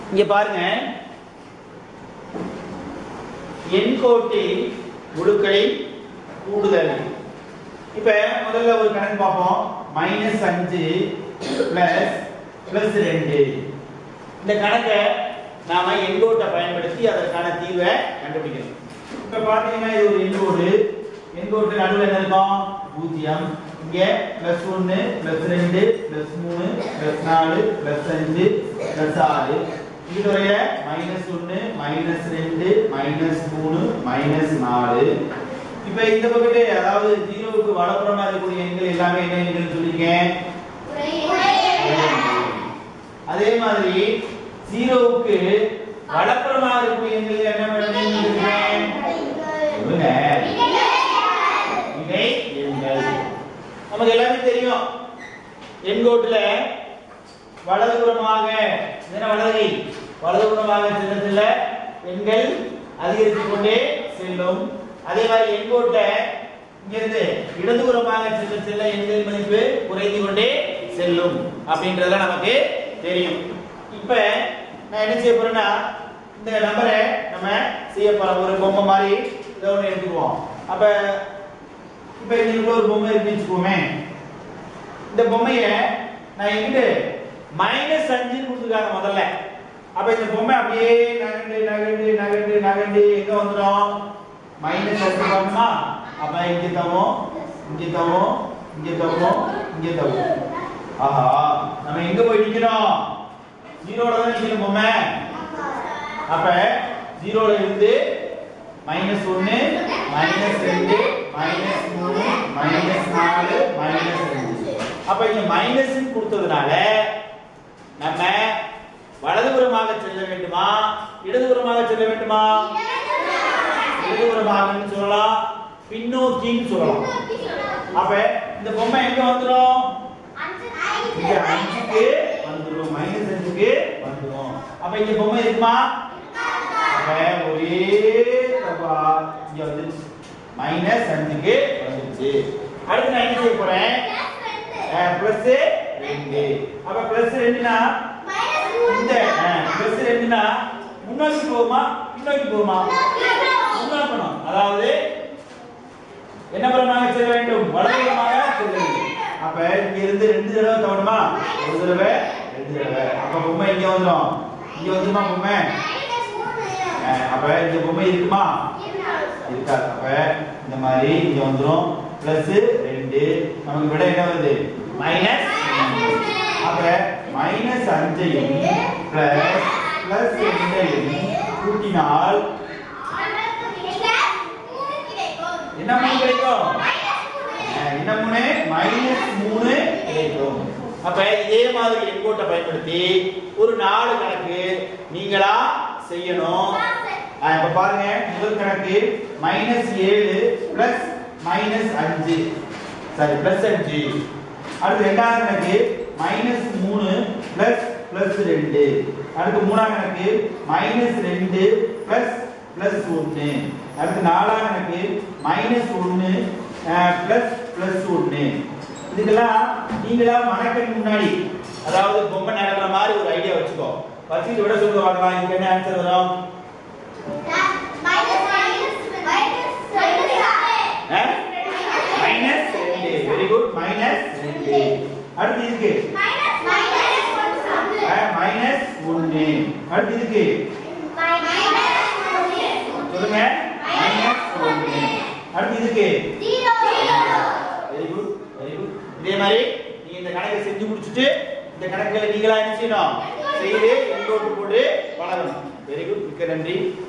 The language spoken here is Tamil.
இங்க பாருங்க எண்கோட்டில் முழுக்களின் கூடுதல் இப்ப முதல்ல ஒரு கணக்கு பார்ப்போம் மைனஸ் அஞ்சு பிளஸ் பிளஸ் ரெண்டு இந்த கணக்கை நாம எண்கோட்டை பயன்படுத்தி அதற்கான தீர்வை கண்டுபிடிக்கணும் இப்ப பாத்தீங்கன்னா இது ஒரு எண்கோடு எண்கோட்டு நடுவில் என்ன இருக்கும் பூஜ்ஜியம் இங்க பிளஸ் ஒன்னு பிளஸ் ரெண்டு பிளஸ் மூணு பிளஸ் நாலு பிளஸ் அஞ்சு பிளஸ் ஆறு இதுவரைய மைனஸ் ஒன்னு மைனஸ் ரெண்டு மைனஸ் மூணு மைனஸ் நாலு இப்ப இந்த பக்கத்து அதாவது ஜீரோவுக்கு வலப்புறமா இருக்கக்கூடிய எண்கள் எல்லாமே என்ன எண்கள் சொல்லிருக்கேன் அதே மாதிரி ஜீரோவுக்கு வலப்புறமா இருக்கக்கூடிய எண்கள் என்ன பண்ணணும் சொல்லிருக்கேன் சொல்லுங்க இணை எண்கள் நமக்கு எல்லாமே தெரியும் எண்கோட்டுல வலதுபுறமாக என்ன வலது வலதுபுறமாக செல்ல செல்ல எண்கள் அதிகரித்துக் கொண்டே செல்லும் அதே மாதிரி எண்கோட்டை இங்கிருந்து இடதுபுறமாக செல்ல செல்ல எண்கள் மதிப்பு குறைந்து கொண்டே செல்லும் அப்படின்றதெல்லாம் நமக்கு தெரியும் இப்ப நான் என்ன செய்ய போறேன்னா இந்த நம்பரை நம்ம செய்ய போறோம் ஒரு பொம்மை மாதிரி இதை ஒன்று எடுத்துக்குவோம் அப்ப இப்ப இதுக்குள்ள ஒரு பொம்மை இருக்குன்னு வச்சுக்கோமே இந்த பொம்மைய நான் எங்கிட்ட மைனஸ் அஞ்சு கொடுத்துருக்காங்க முதல்ல அப்ப இந்த பொம்மை அப்படியே நகண்டு நகண்டு நகண்டு நகண்டு எங்க வந்துடும் மைனஸ் அஞ்சு வரணுமா அப்ப இங்க தவோம் இங்க தவோம் இங்க தவோம் இங்க தவோம் ஆஹா நம்ம எங்க போய் நிக்கிறோம் ஜீரோல தான் நிக்கணும் பொம்மை அப்ப ஜீரோல இருந்து மைனஸ் ஒன்னு மைனஸ் ரெண்டு மைனஸ் மூணு மைனஸ் நாலு மைனஸ் ரெண்டு அப்ப இங்க மைனஸ் கொடுத்ததுனால நம்ம வலதுபுறமாக செல்ல வேண்டுமா இடதுபுறமாக செல்ல வேண்டுமா இடதுபுறமாக சொல்லலாம் பின்னோக்கின்னு சொல்லலாம் அப்ப இந்த பொம்மை எங்க வந்துரும் இங்க அஞ்சுக்கு வந்துரும் மைனஸ் அஞ்சுக்கு வந்துரும் அப்ப இங்க பொம்மை இருக்குமா அப்ப ஒரே தப்பா இங்க வந்துருச்சு மைனஸ் அஞ்சுக்கு வந்துருச்சு அடுத்து நான் என்ன செய்ய போறேன் பிளஸ் ரெண்டு அப்ப பிளஸ் ரெண்டுனா இந்த பிளஸ் ரெண்டுனா முன்னோக்கி போகுமா பின்னோக்கி போகுமா முன்னோக்கணும் அதாவது என்ன புறமாக செல்ல வேண்டும் வலதுபுறமாக செல்ல வேண்டும் அப்ப இங்க இருந்து ரெண்டு தடவை தவணுமா ஒரு தடவை ரெண்டு தடவை அப்ப பொம்மை இங்க வந்துடும் இங்க வந்துருமா பொம்மை அஹ், அப்ப இங்க பொம்மை இருக்குமா இருக்காது அப்ப இந்த மாதிரி இங்க வந்துரும் பிளஸ் ரெண்டு நமக்கு விட என்ன வருது மைனஸ் அப்ப மைனஸ் அஞ்சையும் பிளஸ் பிளஸ் ரெண்டையும் கூட்டினால் என்ன மூணு கிடைக்கும் அஹ், என்ன மூணு மைனஸ் மூணு கிடைக்கும் அப்ப இதே மாதிரி எண்கோட்டை பயன்படுத்தி ஒரு நாலு கணக்கு நீங்களா செய்யணும் அஹ், இப்ப பாருங்க முதல் கணக்கு மைனஸ் ஏழு பிளஸ் மைனஸ் அஞ்சு சாரி பிளஸ் அஞ்சு அடுத்து ரெண்டாவது கணக்கு மைனஸ் மூணு பிளஸ் பிளஸ் ரெண்டு அடுத்து மூணாவது கணக்கு மைனஸ் ரெண்டு பிளஸ் பிளஸ் ஒன்று அடுத்து நாலாம் கணக்கு மைனஸ் ஒன்று பிளஸ் பிளஸ் ஒன்று இதுக்கெல்லாம் நீங்களா மனக்கண் முன்னாடி அதாவது பொம்மை நடக்கிற மாதிரி ஒரு ஐடியா வச்சுக்கோ வச்சுட்டு விட சொல்லுங்க பார்க்கலாம் இதுக்கு என்ன ஆன்சர் வரும் மைனஸ் ரெண்டு வெரி குட் மைனஸ் ரெண்டு அடுத்து இதுக்கு மைனஸ் ஒன்று அடுத்து இதுக்கு சொல்லுங்க மைனஸ் ஒன்று அடுத்து இதுக்கு வெரி குட் வெரி குட் இதே மாதிரி நீங்க இந்த கணக்கை செஞ்சு முடிச்சுட்டு இந்த கணக்குகளை நீங்களா என்ன செய்யணும் செய்து எங்கோட்டு போட்டு பழகணும் வெரி குட் மிக்க நன்றி